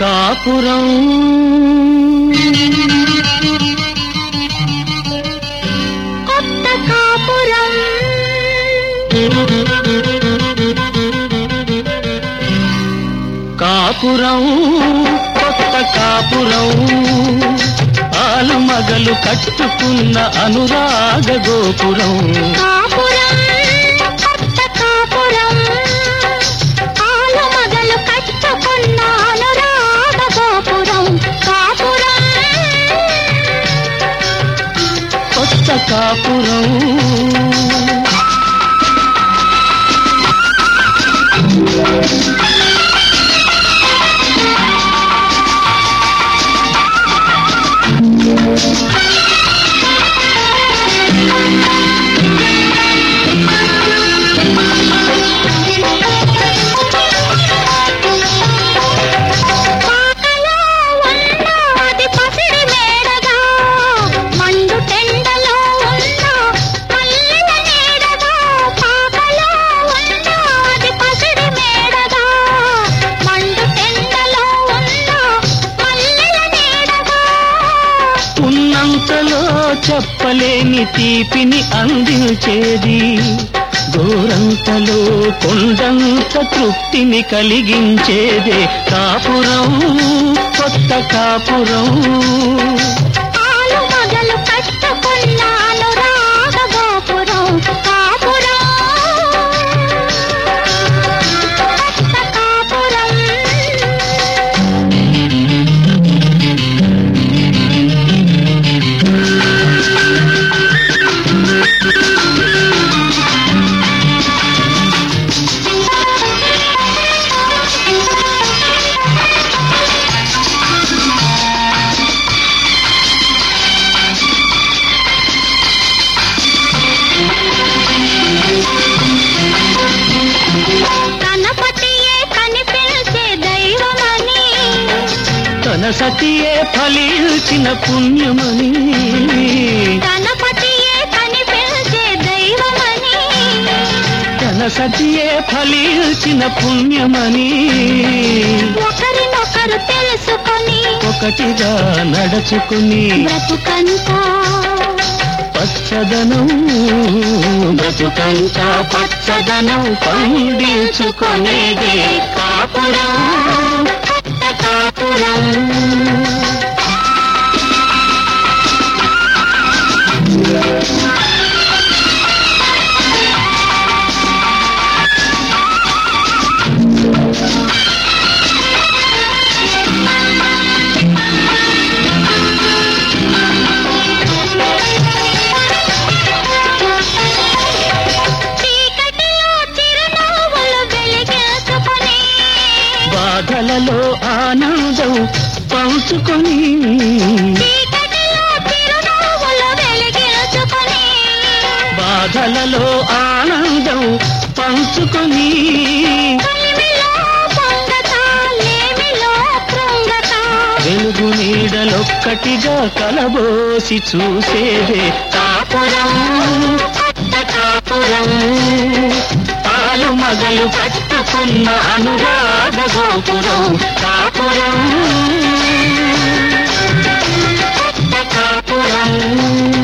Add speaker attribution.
Speaker 1: కాపురం
Speaker 2: కొత్త కాపురం
Speaker 1: కాపురం కొత్త కాపురం ఆలు మగలు కట్టుకున్న అనురాగ గోపురం
Speaker 2: కాపురం కొత్త కాపురం ఆలు మగలు కట్టుకున్న అనురాగ గోపురం కాపురం
Speaker 1: కొత్త కాపురం
Speaker 2: పాకలో ఉన్నది పసిడి మేడగా మండు టెండలో ఉన్న మల్లెల నీడగా పాకలో ఉన్నది పసిడి మేడగా మండు టెండలో ఉన్న మల్లెల నీడగా
Speaker 1: ఉన్నంతలో చెప్పలేని తీపిని అందించేది గోరంతలో కొండంత తృప్తిని కలిగించేదే కాపురం కొత్త కాపురం
Speaker 2: ఆలు మగలు కట్టుకున్న అనురాగ గోపురం కాపురం కొత్త కాపురం గణపతియే కనిపించే దైవమని
Speaker 1: తన సతియే ఫలించిన పుణ్యమని
Speaker 2: గణపతియే కనిపించే దైవమని
Speaker 1: తన సతియే ఫలించిన పుణ్యమని
Speaker 2: ఒకరినొకరు తెలుసుకొని
Speaker 1: ఒకటిగా నడుచుకుని
Speaker 2: బ్రతుకంతా
Speaker 1: పచ్చదనం బ్రతుకంతా పచ్చదనం పండించుకునేదే కాపురం
Speaker 2: కొత్త కాపురం చీకటిలో చిరునవ్వులు వెలిగించుకొని
Speaker 1: బాధలలో ఆనందం పంచుకొని
Speaker 2: చీకటిలో చిరునవ్వులు వెలిగించుకొని
Speaker 1: బాధలలో ఆనందం పంచుకొని
Speaker 2: కలిమిలో పొంగతా లేమిలో కృంగతా
Speaker 1: వెలుగు నీడలొక్కటిగా కలబోసి చూసేదే కాపురం కొత్త కాపురం పాలు మగలు కట్టుకున్న అనురాగ గోపురం కాపురం కొత్త కాపురం